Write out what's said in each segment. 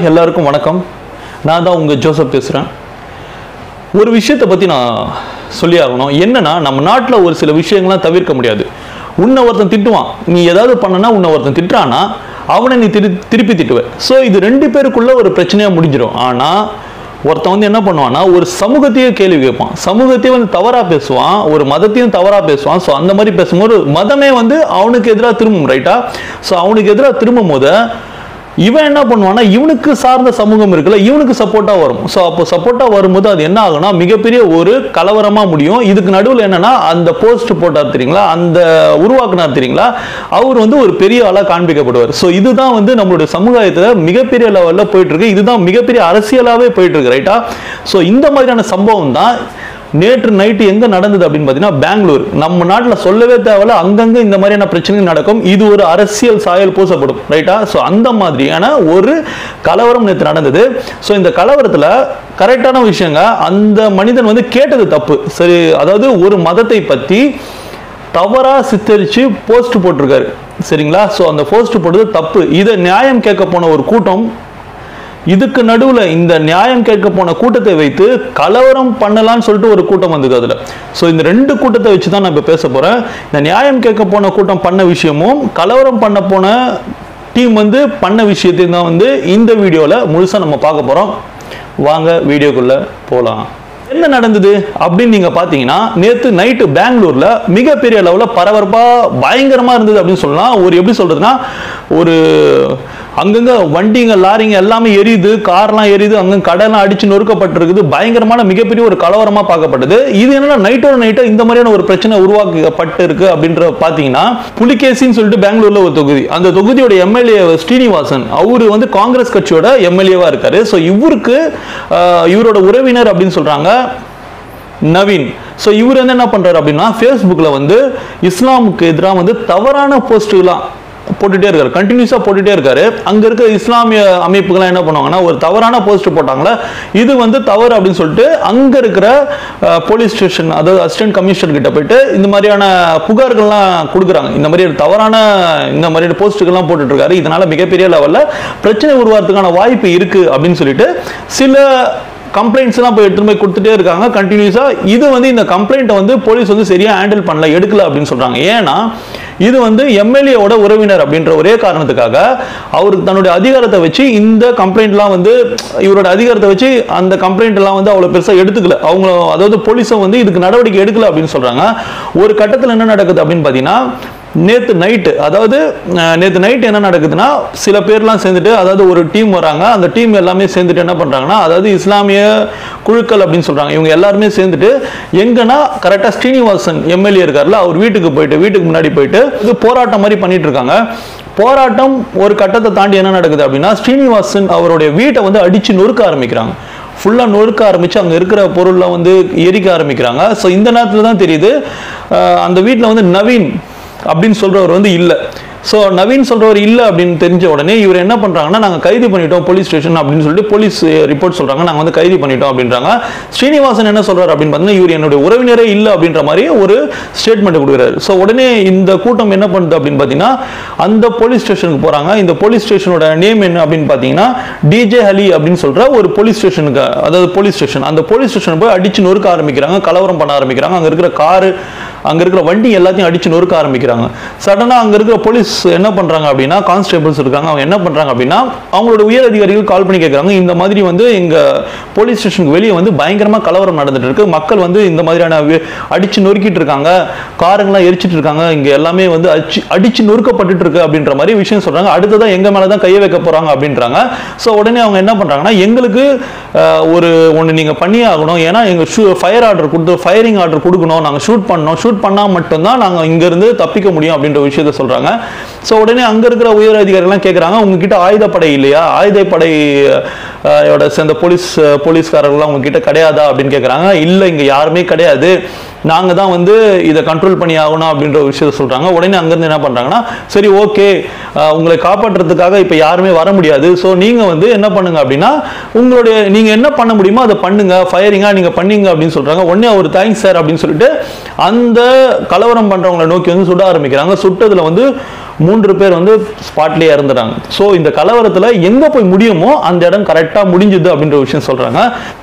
எல்லாருக்கும் வணக்கம் நான் தான் உங்கள் ஜோசப் பேசுகிறேன் ஒரு விஷயத்தை பற்றி நான் சொல்லி ஆகணும் என்னன்னா நம்ம நாட்டில் ஒரு சில விஷயங்கள்லாம் தவிர்க்க முடியாது உன்னை ஒருத்தன் திட்டுவான் நீ ஏதாவது பண்ணனா உன்னை ஒருத்தன் திட்டுறானா அவனை நீ திரு திருப்பி திட்டுவ ஸோ இது ரெண்டு பேருக்குள்ள ஒரு பிரச்சனையாக முடிஞ்சிடும் ஆனால் ஒருத்தன் வந்து என்ன பண்ணுவான்னா ஒரு சமூகத்தையே கேள்வி கேட்பான் சமூகத்தையே வந்து தவறாக பேசுவான் ஒரு மதத்தையும் தவறாக பேசுவான் ஸோ அந்த மாதிரி பேசும்போது மதமே வந்து அவனுக்கு எதிராக திரும்பும் ரைட்டா ஸோ அவனுக்கு எதிராக திரும்பும் போது இவன் என்ன பண்ணுவான்னா இவனுக்கு சார்ந்த சமூகம் இருக்குல்ல இவனுக்கு சப்போர்ட்டாக வரும் ஸோ அப்போ சப்போர்ட்டாக வரும்போது அது என்ன ஆகும்னா மிகப்பெரிய ஒரு கலவரமாக முடியும் இதுக்கு நடுவில் என்னன்னா அந்த போஸ்ட் போட்டார் தெரியுங்களா அந்த உருவாக்குனார் தெரியுங்களா அவர் வந்து ஒரு பெரிய ஆளாக காண்பிக்கப்படுவார் ஸோ இதுதான் வந்து நம்மளுடைய சமுதாயத்தில் மிகப்பெரிய லெவலில் போயிட்டு இருக்கு இதுதான் மிகப்பெரிய அரசியலாகவே போயிட்டு இருக்கு ரைட்டா ஸோ இந்த மாதிரியான சம்பவம் தான் நேற்று நைட்டு எங்க நடந்தது அப்படின்னு பார்த்தீங்கன்னா பெங்களூர் நம்ம நாட்டில் சொல்லவே தேவையில்ல அங்கங்க இந்த மாதிரியான பிரச்சனைகள் நடக்கும் இது ஒரு அரசியல் சாயல் பூசப்படும் ரைட்டா ஸோ அந்த மாதிரியான ஒரு கலவரம் நேற்று நடந்தது ஸோ இந்த கலவரத்தில் கரெக்டான விஷயங்க அந்த மனிதன் வந்து கேட்டது தப்பு சரி அதாவது ஒரு மதத்தை பற்றி தவறா சித்தரிச்சு போஸ்ட் போட்டிருக்காரு சரிங்களா ஸோ அந்த போஸ்ட் போட்டது தப்பு இதை நியாயம் கேட்க போன ஒரு கூட்டம் இதுக்கு நடுவில் இந்த நியாயம் கேட்க போன கூட்டத்தை வைத்து கலவரம் பண்ணலாம்னு சொல்லிட்டு ஒரு கூட்டம் வந்தது அதில் ஸோ இந்த ரெண்டு கூட்டத்தை வச்சு தான் நான் இப்போ பேச போகிறேன் இந்த நியாயம் கேட்க போன கூட்டம் பண்ண விஷயமும் கலவரம் பண்ண போன டீம் வந்து பண்ண விஷயத்தையும் தான் வந்து இந்த வீடியோவில் முழுசாக நம்ம பார்க்க போகிறோம் வாங்க வீடியோக்குள்ளே போகலாம் என்ன நடந்தது அப்படின்னு நீங்க பாத்தீங்கன்னா நேத்து நைட்டு பெங்களூர்ல மிகப்பெரிய லெவலில் பரபரப்பா பயங்கரமா இருந்தது அப்படின்னு சொல்லலாம் ஒரு எப்படி சொல்றதுன்னா ஒரு அங்கங்க வண்டிங்க லாரிங்க எல்லாமே எரியுது கார்லாம் எரியுது அங்க கடைலாம் அடிச்சு நொறுக்கப்பட்டிருக்குது பயங்கரமான மிகப்பெரிய ஒரு கலவரமா பார்க்கப்பட்டது இது என்னன்னா நைட்டோட நைட்டா இந்த மாதிரியான ஒரு பிரச்சனை உருவாக்கப்பட்டு இருக்கு அப்படின்ற பாத்தீங்கன்னா புலிகேசின்னு சொல்லிட்டு பெங்களூர்ல ஒரு தொகுதி அந்த தொகுதியோட எம்எல்ஏ ஸ்ரீனிவாசன் அவரு வந்து காங்கிரஸ் கட்சியோட எம்எல்ஏவா இருக்காரு ஸோ இவருக்கு ஆஹ், இவரோட உறவினர் அப்படின்னு சொல்றாங்க நவீன் ஸோ இவர் வந்து என்ன பண்றாரு அப்படின்னா ஃபேஸ்புக்கில் வந்து இஸ்லாமுக்கு எதிராக வந்து தவறான போஸ்ட்டுலாம் போட்டுட்டே இருக்காரு கண்டினியூஸாக போட்டுட்டே இருக்காரு அங்கே இருக்க இஸ்லாமிய அமைப்புகள்லாம் என்ன பண்ணுவாங்கன்னா ஒரு தவறான போஸ்ட் போட்டாங்களே இது வந்து தவறு அப்படின்னு சொல்லிட்டு அங்கே இருக்கிற போலீஸ் ஸ்டேஷன் அதாவது அசிஸ்டன்ட் கமிஷனர் கிட்ட போயிட்டு இந்த மாதிரியான புகார்கள்லாம் கொடுக்குறாங்க இந்த மாதிரி ஒரு தவறான இந்த மாதிரியான போஸ்ட்டுகள்லாம் போட்டுட்டு இருக்காரு இதனால மிகப்பெரிய லெவலில் பிரச்சனை உருவாகிறதுக்கான வாய்ப்பு இருக்கு அப்படின்னு சொல்லிட்டு சில கம்ப்ளைண்ட்ஸ்லாம் போய் எடுத்துட்டு போய் கொடுத்துட்டே இருக்காங்க கண்டினியூஸாக இது வந்து இந்த கம்ப்ளைண்ட்டை வந்து போலீஸ் வந்து சரியாக ஹேண்டில் பண்ணல எடுக்கல அப்படின்னு சொல்கிறாங்க ஏன்னா இது வந்து எம்எல்ஏவோட உறவினர் அப்படின்ற ஒரே காரணத்துக்காக அவருக்கு தன்னுடைய அதிகாரத்தை வச்சு இந்த கம்ப்ளைண்ட்லாம் வந்து இவரோட அதிகாரத்தை வச்சு அந்த கம்ப்ளைண்ட் எல்லாம் வந்து அவ்வளோ பெருசாக எடுத்துக்கல அவங்க அதாவது போலீஸும் வந்து இதுக்கு நடவடிக்கை எடுக்கல அப்படின்னு சொல்கிறாங்க ஒரு கட்டத்தில் என்ன நடக்குது அப்படின்னு பார்த்தீங்கன்னா நேத்து நைட்டு அதாவது அஹ், நேத்து நைட் என்ன நடக்குதுன்னா சில பேர்லாம் சேர்ந்துட்டு அதாவது ஒரு டீம் வராங்க அந்த டீம் எல்லாமே சேர்ந்துட்டு என்ன பண்றாங்கன்னா அதாவது இஸ்லாமிய குழுக்கள் அப்படின்னு சொல்றாங்க இவங்க எல்லாருமே சேர்ந்துட்டு எங்கன்னா கரெக்டா ஸ்ரீனிவாசன் எம்எல்ஏ இருக்கார்ல அவர் வீட்டுக்கு போயிட்டு வீட்டுக்கு முன்னாடி போயிட்டு இது போராட்டம் மாதிரி பண்ணிட்டு இருக்காங்க போராட்டம் ஒரு கட்டத்தை தாண்டி என்ன நடக்குது அப்படின்னா ஸ்ரீனிவாசன் அவருடைய வீட்டை வந்து அடிச்சு நொறுக்க ஆரம்பிக்கிறாங்க ஃபுல்லாக நொறுக்க ஆரம்பிச்சு அங்கே இருக்கிற பொருள்லாம் வந்து எரிக்க ஆரம்பிக்கிறாங்க ஸோ இந்த நேரத்தில் தான் தெரியுது அஹ், அந்த வீட்டில் வந்து நவீன் அப்படின்னு சொல்றவர் வந்து இல்லை ஸோ நவீன் சொல்றவர் இல்லை அப்படின்னு தெரிஞ்ச உடனே இவர் என்ன பண்றாங்கன்னா நாங்கள் கைது பண்ணிட்டோம் போலீஸ் ஸ்டேஷன் அப்படின்னு சொல்லிட்டு போலீஸ் ரிப்போர்ட் சொல்றாங்க நாங்கள் வந்து கைது பண்ணிட்டோம் அப்படின்றாங்க ஸ்ரீனிவாசன் என்ன சொல்றாரு அப்படின்னு பார்த்தீங்கன்னா இவர் என்னுடைய உறவினரே இல்லை அப்படின்ற மாதிரி ஒரு ஸ்டேட்மெண்ட் கொடுக்குறாரு ஸோ உடனே இந்த கூட்டம் என்ன பண்ணுது அப்படின்னு பார்த்தீங்கன்னா அந்த போலீஸ் ஸ்டேஷனுக்கு போறாங்க இந்த போலீஸ் ஸ்டேஷனோட நேம் என்ன அப்படின்னு பார்த்தீங்கன்னா டிஜே ஹலி அப்படின்னு சொல்ற ஒரு போலீஸ் ஸ்டேஷனுக்கு அதாவது போலீஸ் ஸ்டேஷன் அந்த போலீஸ் ஸ்டேஷன் போய் அடிச்சு நொறுக்க ஆரம்பிக்கிறாங்க கலவரம் பண்ண ஆரம்பிக்கிறாங்க அங்க இருக்கிற காரு அங்க இருக்கிற வண்டி எல்லாத்தையும் அடிச்சு நொறுக்க ஆரம்பிக்கிறாங்க சடனா அங்க இருக்கிற போலீஸ் என்ன பண்றாங்க அப்படின்னா கான்ஸ்டபிள்ஸ் இருக்காங்க அவங்க என்ன பண்றாங்க அப்படின்னா அவங்களோட உயர் அதிகாரிகள் கால் பண்ணி கேட்கறாங்க இந்த மாதிரி வந்து எங்க போலீஸ் ஸ்டேஷனுக்கு வெளியே வந்து பயங்கரமா கலவரம் நடந்துட்டு இருக்கு மக்கள் வந்து இந்த மாதிரியான வே- அடிச்சு நொறுக்கிட்டு இருக்காங்க காருங்கெல்லாம் எரிச்சிட்டு இருக்காங்க இங்க எல்லாமே வந்து அடிச்சு அடிச்சு நொறுக்கப்பட்டுட்டு இருக்கு அப்படின்ற மாதிரி விஷயம் சொல்றாங்க அடுத்ததான் எங்க மேல தான் கையை வைக்க போறாங்க அப்படின்றாங்க ஸோ உடனே அவங்க என்ன பண்றாங்கன்னா எங்களுக்கு அஹ், ஒரு ஒன்று நீங்க பண்ணியே ஆகணும் ஏன்னா எங்க ஃபயர் ஆர்டர் கொடுத்து ஃபயரிங் ஆர்டர் கொடுக்கணும் நாங்க ஷூட் பண்ணோம் ஷூட் பண்ணா மட்டும்தான் நாங்க இங்க இருந்து தப்பிக்க முடியும் அப்படின்ற விஷயத்த சொல்றாங்க ஸோ உடனே அங்க இருக்கிற உயர் அதிகாரிகள்லாம் கேட்குறாங்க உங்ககிட்ட ஆயுதப்படை இல்லையா ஆயுதப்படை அஹ், யோட சேர்ந்த போலீஸ் போலீஸ்காரர்கள்லாம் உங்ககிட்ட கிடையாதா அப்படின்னு கேட்குறாங்க இல்லை இங்க யாருமே கிடையாது நாங்க தான் வந்து இதை கண்ட்ரோல் பண்ணி ஆகணும் அப்படின்ற ஒரு விஷயத்த சொல்றாங்க உடனே அங்கிருந்து என்ன பண்றாங்கன்னா சரி ஓகே உங்களை காப்பாற்றுறதுக்காக இப்போ யாருமே வர முடியாது ஸோ நீங்க வந்து என்ன பண்ணுங்க அப்படின்னா உங்களுடைய நீங்க என்ன பண்ண முடியுமோ அதை பண்ணுங்க ஃபயரிங்கா நீங்க பண்ணீங்க அப்படின்னு சொல்றாங்க உடனே அவர் தேங்க்ஸ் சார் அப்படின்னு சொல்லிட்டு அந்த கலவரம் பண்றவங்களை நோக்கி வந்து சுட ஆரம்பிக்கிறாங்க சுட்டதுல வந்து மூன்று பேர் வந்து ஸ்பாட்லேயே இறந்துறாங்க ஸோ இந்த கலவரத்தில் எங்கே போய் முடியுமோ அந்த இடம் கரெக்டாக முடிஞ்சுது அப்படின்ற விஷயம் சொல்கிறாங்க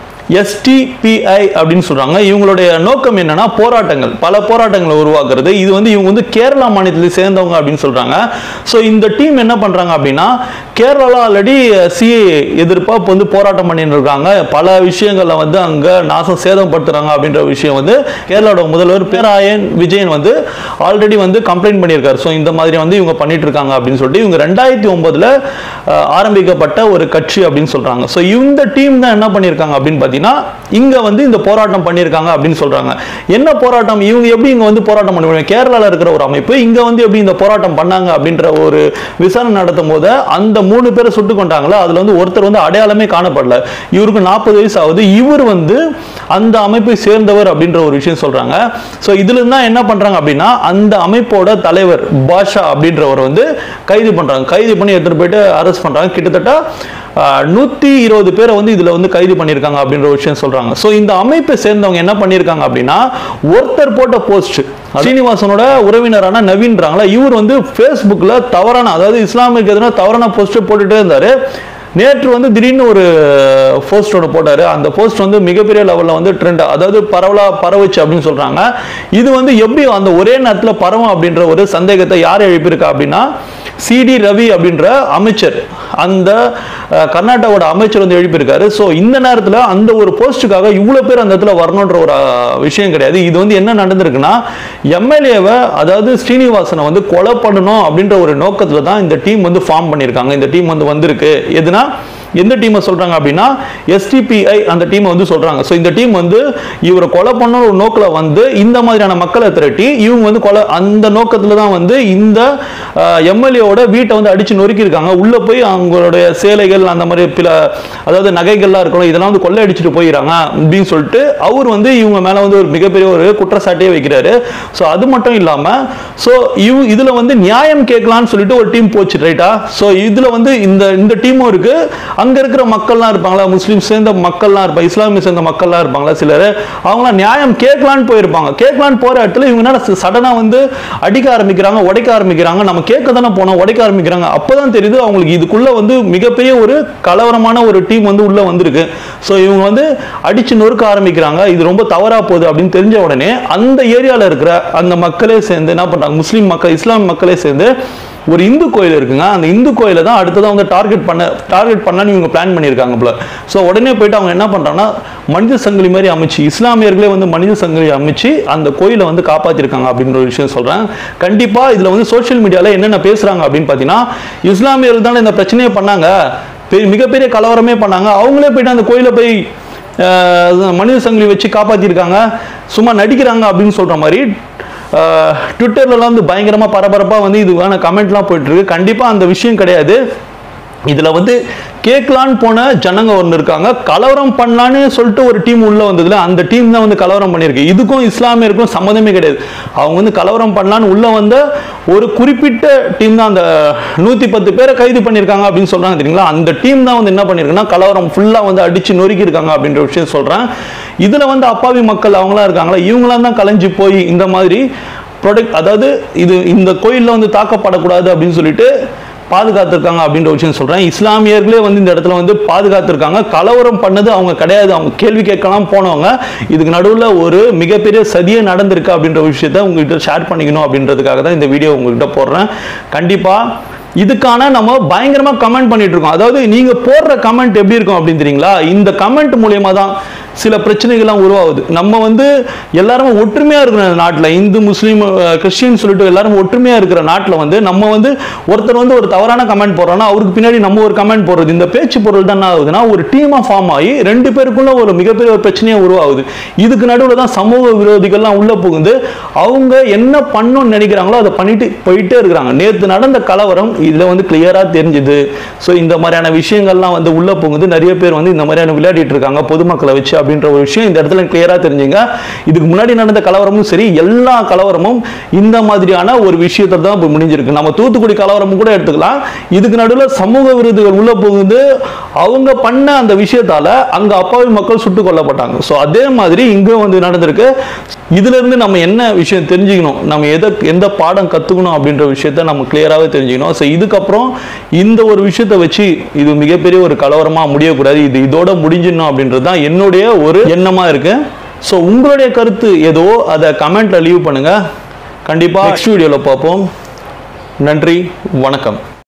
எஸ்டிபிஐ அப்படின்னு சொல்றாங்க இவங்களுடைய நோக்கம் என்னன்னா போராட்டங்கள் பல போராட்டங்களை உருவாக்குறது இது வந்து இவங்க வந்து கேரளா மாநிலத்தில் சேர்ந்தவங்க அப்படின்னு சொல்றாங்க ஸோ இந்த டீம் என்ன பண்றாங்க அப்படின்னா கேரளால ஆல்ரெடி சிஏ எதிர்ப்பா இப்போ வந்து போராட்டம் பண்ணிட்டு இருக்காங்க பல விஷயங்கள்ல வந்து அங்க நாசம் சேதப்படுத்துறாங்க அப்படின்ற விஷயம் வந்து கேரளாவோட முதல்வர் பேராயன் விஜயன் வந்து ஆல்ரெடி வந்து கம்ப்ளைண்ட் பண்ணியிருக்காரு ஸோ இந்த மாதிரி வந்து இவங்க பண்ணிட்டு இருக்காங்க அப்படின்னு சொல்லிட்டு இவங்க ரெண்டாயிரத்தி ஒன்பதுல அஹ், ஆரம்பிக்கப்பட்ட ஒரு கட்சி அப்படின்னு சொல்றாங்க ஸோ இந்த டீம் தான் என்ன பண்ணியிருக்காங்க அப்படின்னு பார்த்தீங்கன்னா இங்க வந்து இந்த போராட்டம் பண்ணியிருக்காங்க அப்படின்னு சொல்றாங்க என்ன போராட்டம் இவங்க எப்படி இங்க வந்து போராட்டம் பண்ணுவாங்க கேரளால இருக்கிற ஒரு அமைப்பு இங்க வந்து எப்படி இந்த போராட்டம் பண்ணாங்க அப்படின்ற ஒரு விசாரணை நடத்தும் போது அந்த மூணு பேரை சுட்டு கொண்டாங்களா அதுல வந்து ஒருத்தர் வந்து அடையாளமே காணப்படல இவருக்கு நாற்பது வயசு ஆகுது இவர் வந்து அந்த அமைப்பை சேர்ந்தவர் அப்படின்ற ஒரு விஷயம் சொல்றாங்க ஸோ இதுல இருந்து தான் என்ன பண்றாங்க அப்படின்னா அந்த அமைப்போட தலைவர் பாஷா அப்படின்றவர் வந்து கைது பண்றாங்க கைது பண்ணி எடுத்துட்டு போயிட்டு அரெஸ்ட் பண்றாங்க கிட்டத்தட்ட ஆஹ், நூத்தி இருபது பேரை வந்து இதுல வந்து கைது பண்ணியிருக்காங்க அப்படின்ற ஒரு விஷயம் சொல்றாங்க ஸோ இந்த அமைப்பை சேர்ந்தவங்க என்ன பண்ணியிருக்காங்க அப்படின்னா ஒருத்தர் போட்ட போஸ்ட் ஸ்ரீனிவாசனோட உறவினரான நவீன்றாங்களா இவர் வந்து ஃபேஸ்புக்கில் தவறான அதாவது இஸ்லாமிக்கு எதிராக தவறான போஸ்ட் போட்டுட்டே இருந்தாரு நேற்று வந்து திடீர்னு ஒரு போஸ்ட் ஒன்று போட்டாரு அந்த போஸ்ட் வந்து மிகப்பெரிய லெவலில் வந்து ட்ரெண்ட் அதாவது பரவலா பரவுச்சு அப்படின்னு சொல்றாங்க இது வந்து எப்படி அந்த ஒரே நேரத்தில் பரவும் அப்படின்ற ஒரு சந்தேகத்தை யார் எழுப்பியிருக்கா அப்படின்னா சிடி ரவி அப்படின்ற அமைச்சர் அந்த அஹ், கர்நாடகாவோட அமைச்சர் வந்து எழுப்பியிருக்காரு ஸோ இந்த நேரத்தில் அந்த ஒரு போஸ்ட்டுக்காக இவ்வளோ பேர் அந்த இடத்துல வரணுன்ற ஒரு அஹ், விஷயம் கிடையாது இது வந்து என்ன நடந்திருக்குன்னா எம்எல்ஏவை அதாவது ஸ்ரீனிவாசனை வந்து கொலை பண்ணணும் அப்படின்ற ஒரு நோக்கத்தில் தான் இந்த டீம் வந்து ஃபார்ம் பண்ணியிருக்காங்க இந்த டீம் வந்து வந்திருக்கு எதுனா எந்த டீமை சொல்றாங்க அப்படின்னா எஸ்டிபிஐ அந்த டீமை வந்து சொல்றாங்க ஸோ இந்த டீம் வந்து இவரை கொலை பண்ண ஒரு நோக்கில் வந்து இந்த மாதிரியான மக்களை திரட்டி இவங்க வந்து கொலை அந்த நோக்கத்தில் தான் வந்து இந்த எம்எல்ஏவோட வீட்டை வந்து அடிச்சு நொறுக்கியிருக்காங்க உள்ள போய் அவங்களுடைய சேலைகள் அந்த மாதிரி பில அதாவது நகைகள்லாம் இருக்கணும் இதெல்லாம் வந்து கொள்ளை அடிச்சுட்டு போயிடறாங்க அப்படின்னு சொல்லிட்டு அவர் வந்து இவங்க மேல வந்து ஒரு மிகப்பெரிய ஒரு குற்றச்சாட்டையே வைக்கிறாரு ஸோ அது மட்டும் இல்லாம ஸோ இவ் இதுல வந்து நியாயம் கேட்கலாம்னு சொல்லிட்டு ஒரு டீம் போச்சு ரைட்டா ஸோ இதுல வந்து இந்த இந்த டீமும் இருக்கு அங்க இருக்கிற மக்கள்லாம் இருப்பாங்களா முஸ்லீம் சேர்ந்த மக்கள்லாம் இருப்பாங்க இஸ்லாமிய சேர்ந்த மக்கள்லாம் இருப்பாங்களா சிலர் அவங்களாம் நியாயம் கேட்கலான்னு போயிருப்பாங்க கேட்கலான்னு போற இடத்துல இவங்க என்ன சடனா வந்து அடிக்க ஆரம்பிக்கிறாங்க உடைக்க ஆரம்பிக்கிறாங்க நம்ம கேட்க தானே போனோம் உடைக்க ஆரம்பிக்கிறாங்க அப்பதான் தெரியுது அவங்களுக்கு இதுக்குள்ள வந்து மிகப்பெரிய ஒரு கலவரமான ஒரு டீம் வந்து உள்ள வந்திருக்கு ஸோ இவங்க வந்து அடிச்சு நொறுக்க ஆரம்பிக்கிறாங்க இது ரொம்ப தவறா போகுது அப்படின்னு தெரிஞ்ச உடனே அந்த ஏரியால இருக்கிற அந்த மக்களே சேர்ந்து என்ன பண்றாங்க முஸ்லீம் மக்கள் இஸ்லாம் மக்களே சேர்ந்து ஒரு இந்து கோயில் இருக்குங்க அந்த இந்து கோயிலை தான் அடுத்ததான் வந்து டார்கெட் பண்ண டார்கெட் பண்ணலான்னு இவங்க பிளான் பண்ணியிருக்காங்க போல ஸோ உடனே போயிட்டு அவங்க என்ன பண்றாங்கன்னா மனித சங்கிலி மாதிரி அமைச்சு இஸ்லாமியர்களே வந்து மனித சங்கிலி அமைச்சு அந்த கோயிலை வந்து காப்பாத்திருக்காங்க அப்படின்ற ஒரு விஷயம் சொல்றேன் கண்டிப்பா இதுல வந்து சோஷியல் மீடியால என்னென்ன பேசுறாங்க அப்படின்னு பார்த்தீங்கன்னா இஸ்லாமியர்கள் தானே இந்த பிரச்சனையை பண்ணாங்க பெரிய- மிகப்பெரிய கலவரமே பண்ணாங்க அவங்களே போயிட்டு அந்த கோயிலை போய் அஹ், மனித சங்கிலி வச்சு காப்பாத்திருக்காங்க சும்மா நடிக்கிறாங்க அப்படின்னு சொல்ற மாதிரி அஹ், ட்விட்டர்லலாம் வந்து பயங்கரமா பரபரப்பா வந்து இதுவான கமெண்ட்லாம் போயிட்டு இருக்கு கண்டிப்பா அந்த விஷயம் கிடையாது இதுல வந்து கேட்கலான்னு போன ஜனங்க ஒன்று இருக்காங்க கலவரம் பண்ணலான்னு சொல்லிட்டு ஒரு டீம் உள்ள வந்ததுல அந்த டீம் தான் வந்து கலவரம் பண்ணியிருக்கு இதுக்கும் இஸ்லாமியருக்கும் சம்மந்தமே கிடையாது அவங்க வந்து கலவரம் பண்ணலான்னு உள்ள வந்த ஒரு குறிப்பிட்ட டீம் தான் அந்த நூத்தி பத்து பேரை கைது பண்ணியிருக்காங்க அப்படின்னு சொல்றாங்க தெரியுங்களா அந்த டீம் தான் வந்து என்ன பண்ணிருக்குன்னா கலவரம் ஃபுல்லா வந்து அடிச்சு நொறுக்கி இருக்காங்க அப்படின்ற விஷயம் சொல்றேன் இதுல வந்து அப்பாவி மக்கள் அவங்களாம் இருக்காங்களா இவங்களாம் தான் கலைஞ்சு போய் இந்த மாதிரி ப்ரொடக்ட் அதாவது இது இந்த கோயில்ல வந்து தாக்கப்படக்கூடாது அப்படின்னு சொல்லிட்டு பாதுகாத்திருக்காங்க அப்படின்ற விஷயம் சொல்றேன் இஸ்லாமியர்களே வந்து இந்த இடத்துல வந்து பாதுகாத்திருக்காங்க கலவரம் பண்ணது அவங்க கிடையாது அவங்க கேள்வி கேட்கலாம் போனவங்க இதுக்கு நடுவில் ஒரு மிகப்பெரிய சதியே நடந்திருக்கு அப்படின்ற விஷயத்த உங்ககிட்ட ஷேர் பண்ணிக்கணும் அப்படின்றதுக்காக தான் இந்த வீடியோ உங்ககிட்ட போடுறேன் கண்டிப்பா இதுக்கான நம்ம பயங்கரமா கமெண்ட் பண்ணிட்டு இருக்கோம் அதாவது நீங்க போடுற கமெண்ட் எப்படி இருக்கும் அப்படின்னு தெரியுங்களா இந்த கமெண்ட் மூலியமா தான் சில பிரச்சனைகள்லாம் உருவாகுது நம்ம வந்து எல்லாரும் ஒற்றுமையா இருக்கிற நாட்டில் இந்து முஸ்லீம் அஹ், கிறிஸ்டியன் சொல்லிட்டு எல்லாரும் ஒற்றுமையா இருக்கிற நாட்டில் வந்து நம்ம வந்து ஒருத்தர் வந்து ஒரு தவறான கமெண்ட் போடுறோம்னா அவருக்கு பின்னாடி நம்ம ஒரு கமெண்ட் போடுறது இந்த பேச்சு பொருள் தான் என்ன ஆகுதுன்னா ஒரு டீமா ஃபார்ம் ஆகி ரெண்டு பேருக்குள்ள ஒரு மிகப்பெரிய ஒரு பிரச்சனையே உருவாகுது இதுக்கு நடுவில் தான் சமூக விரோதிகள்லாம் உள்ள புகுந்து அவங்க என்ன பண்ணணும்னு நினைக்கிறாங்களோ அதை பண்ணிட்டு போயிட்டே இருக்கிறாங்க நேற்று நடந்த கலவரம் இதுல வந்து கிளியரா தெரிஞ்சுது ஸோ இந்த மாதிரியான விஷயங்கள்லாம் வந்து உள்ள புகுந்து நிறைய பேர் வந்து இந்த மாதிரியான விளையாடிட்டு இருக்காங்க பொதுமக்களை வச்சு அப்படின்னு அப்படின்ற ஒரு விஷயம் இந்த இடத்துல கிளியரா தெரிஞ்சுங்க இதுக்கு முன்னாடி நடந்த கலவரமும் சரி எல்லா கலவரமும் இந்த மாதிரியான ஒரு விஷயத்தை தான் இப்போ முடிஞ்சிருக்கு நம்ம தூத்துக்குடி கலவரமும் கூட எடுத்துக்கலாம் இதுக்கு நடுவில் சமூக விருதுகள் உள்ள போகுது அவங்க பண்ண அந்த விஷயத்தால அங்க அப்பாவி மக்கள் சுட்டுக் கொல்லப்பட்டாங்க ஸோ அதே மாதிரி இங்க வந்து நடந்திருக்கு இதுல இருந்து நம்ம என்ன விஷயம் தெரிஞ்சுக்கணும் நம்ம எதை எந்த பாடம் கத்துக்கணும் அப்படின்ற விஷயத்த நம்ம கிளியராகவே தெரிஞ்சுக்கணும் ஸோ இதுக்கப்புறம் இந்த ஒரு விஷயத்தை வச்சு இது மிகப்பெரிய ஒரு கலவரமா முடியக்கூடாது இது இதோட முடிஞ்சிடணும் அப்படின்றது தான் என்னுடைய ஒரு எண்ணமா இருக்கு ஸோ உங்களுடைய கருத்து ஏதோ அதை கமெண்ட்ல லீவ் பண்ணுங்க கண்டிப்பா நெக்ஸ்ட் வீடியோவில் பார்ப்போம் நன்றி வணக்கம்